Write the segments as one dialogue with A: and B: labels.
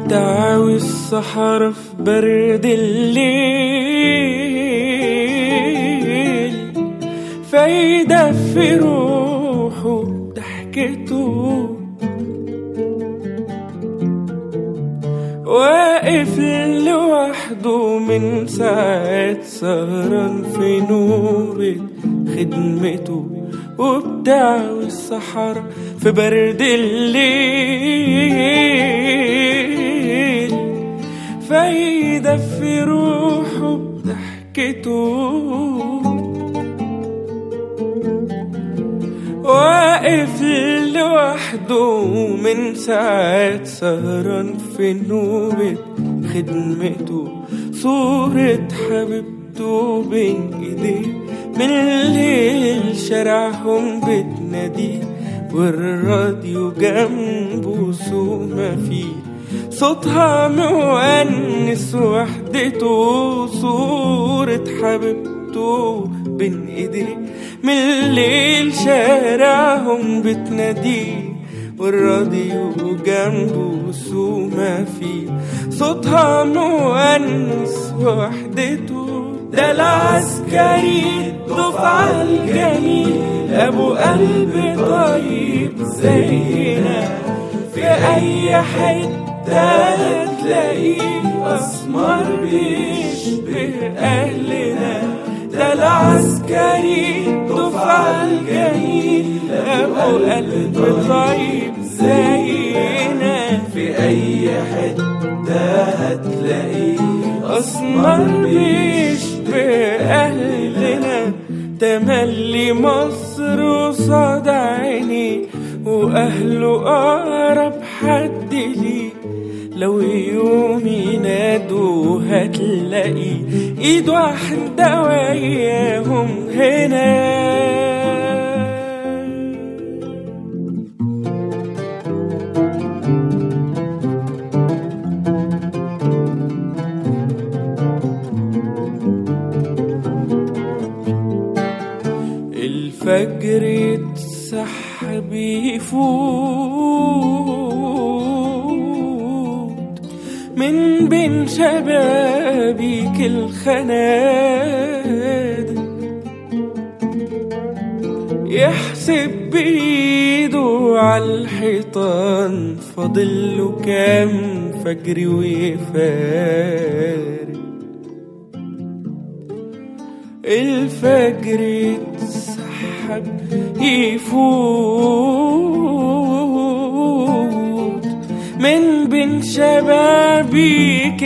A: تعوي الصحراء في برد الليل فيدفي روحه ضحكته واقف لوحده من ساعات سهران في نوبة خدمته وبدعوي الصحراء في برد الليل فيدفي روحه بضحكته واقف لوحده من ساعات سهران في نوبة خدمته صورة حبيبته بين ايديه من الليل شارعهم بتناديه والراديو جنبه سوما فيه صوتها مونس وحدته صورة حبيبته بين ايديه من الليل شارعهم بتناديه والراديو جنبه سوما فيه صوتها مونس وحدته ده العسكري الدفعة الجميل أبو قلب طيب زينا في أي حتة تلاقيه أسمر بيشبه أهلنا ده العسكري الدفعة الجميل أبو قلب طيب زينا
B: في أي حتة هتلاقيه
A: أسمر بيشبه أهلنا تملي مصر قصاد عيني وأهله أقرب حد لي لو يوم ينادوا هتلاقي ايد واحدة وياهم هنا الفجر يتسحب يفوت من بين شبابيك الخنادق يحسب بإيده على الحيطان فاضله كام فجر ويفارق الفجر يتسحب يفوت من بين شبابيك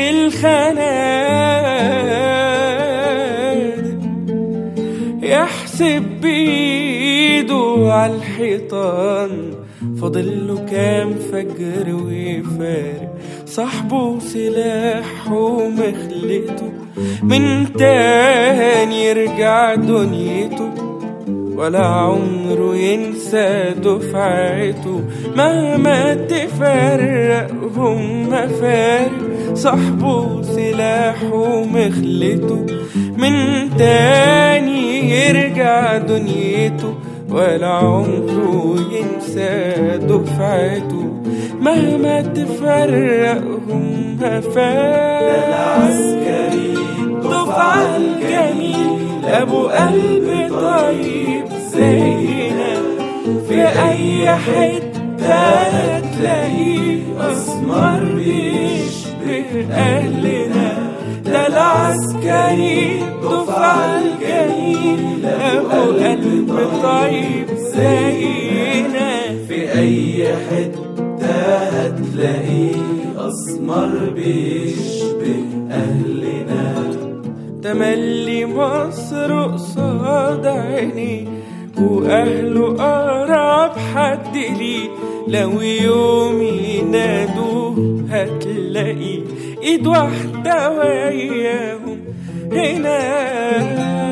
A: الخنادق يحسب بإيده على الحيطان فاضله كام فجر ويفارق صاحبه سلاحه ومخلته من تاني يرجع دنيته ولا عمره ينسى دفعته مهما تفرقهم مفارق صاحبه سلاحه ومخلته من تاني يرجع دنيته ولا عمره ينسى دفعته مهما تفرقهم مفارق
B: العسكري
A: دفعة الجميل أبو قلب طيب زينا في أي حتة تلاقيه أسمر بيشبه أهلنا ده العسكري دفعة الجميل أبو قلب طيب زينا
B: في أي حتة هتلاقيه أسمر بيشبه أهلنا
A: تملي مصر قصاد عيني وأهله أقرب حد لي لو يوم ينادوه هتلاقي إيد واحدة وياهم هنا